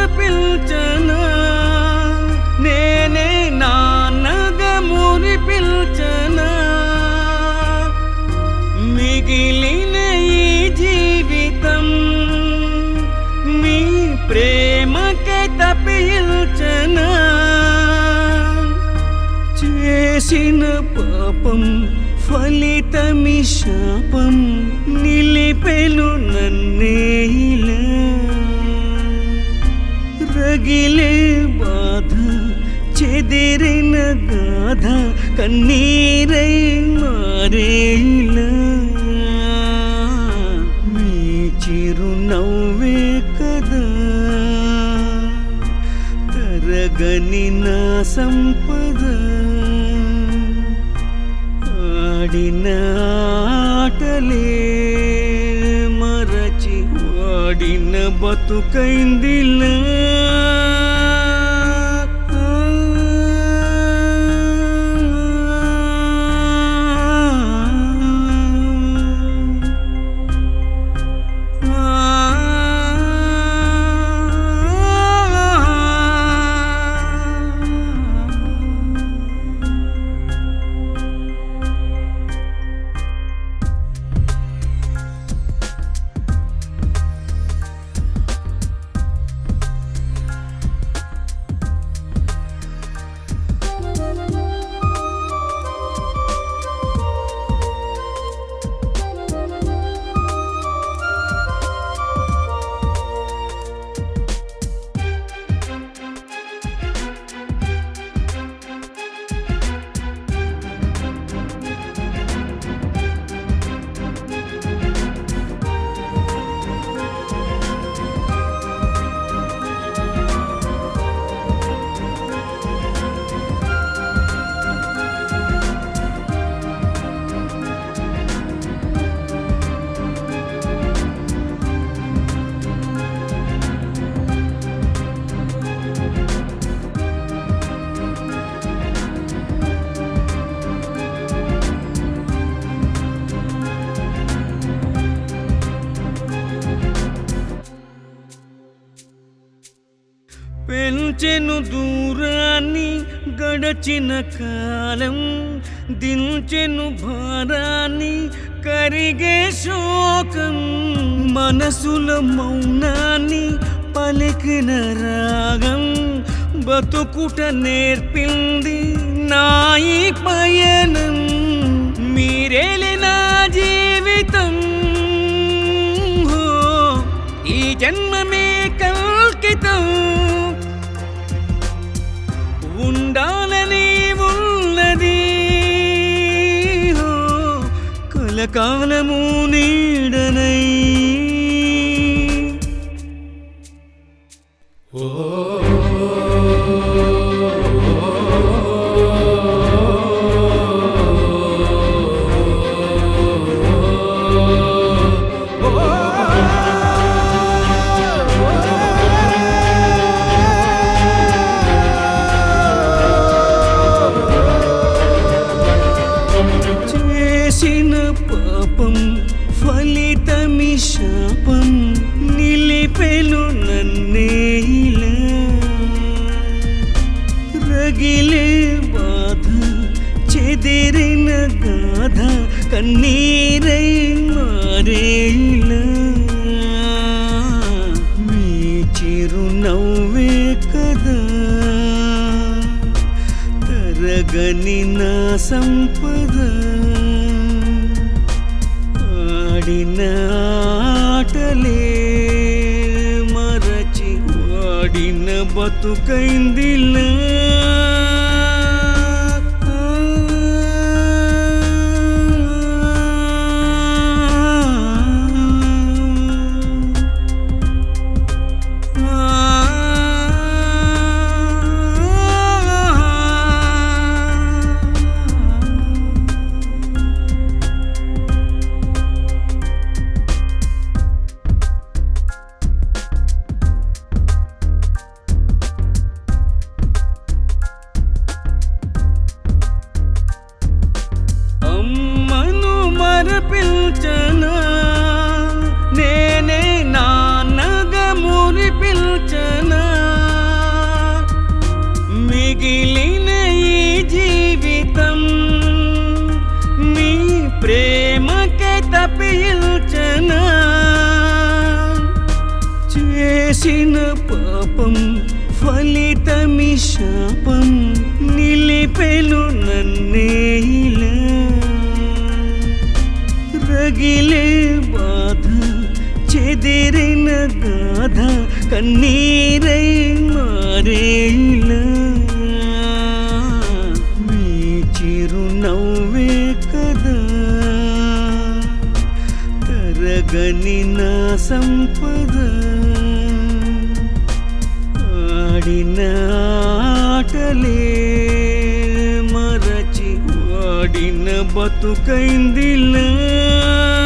పిల్చనా నేనే నాన్నగా మురి పిల్చనా మిగిలిన ఈ జీవితం మీ ప్రేమకే తప్పిల్చనా చేసిన పాపం ఫలితమి శాపం నిలిపెలు నన్నేలా రగిలే బాధ చెదిరిన గాథ కన్నీరై మారేలా మీ చిరునవ్వే కదా తరగని నా సంపద ఆడిన ఆటలే మరచి వాడిన బతుకైందిలా పెంచెను దూరాన్ని గడచిన కాలం దించెను భారాన్ని కరిగే శోకం మనసుల మౌనాన్ని పలికిన రాగం బతుకుట నేర్పింది నాయి పయనం మీరేలి నా జీవితం హో, ఈ జన్మమే కల్కితం ఉండాలని ఉన్నది హో, కలకాలము నీడనై చేసిన పాపం ఫలితమి శాపం నిలిపెలు నన్నేలా రగిలే బాధ చెదిరిన గాథ కన్నీరై మారేలా మీ చిరునవ్వే కదా తరగని నా సంపద ఆడిన ఆటలే మరచి వాడిన బతుకైందిలా అమ్మను మరపిల్చనా నేనే నాన్నగా మురి పిల్చనా పీల్చనా చేసిన పాపం ఫలితమి శాపం నిలిపెను నన్నేలా రగిలే బాధ చెదిరిన గాథ కన్నీరై మారేలా మీ చిరునవ్వే కదా తరగని నా సంపద ఆడిన ఆటలే మరచి వాడిన బతుకైందిలా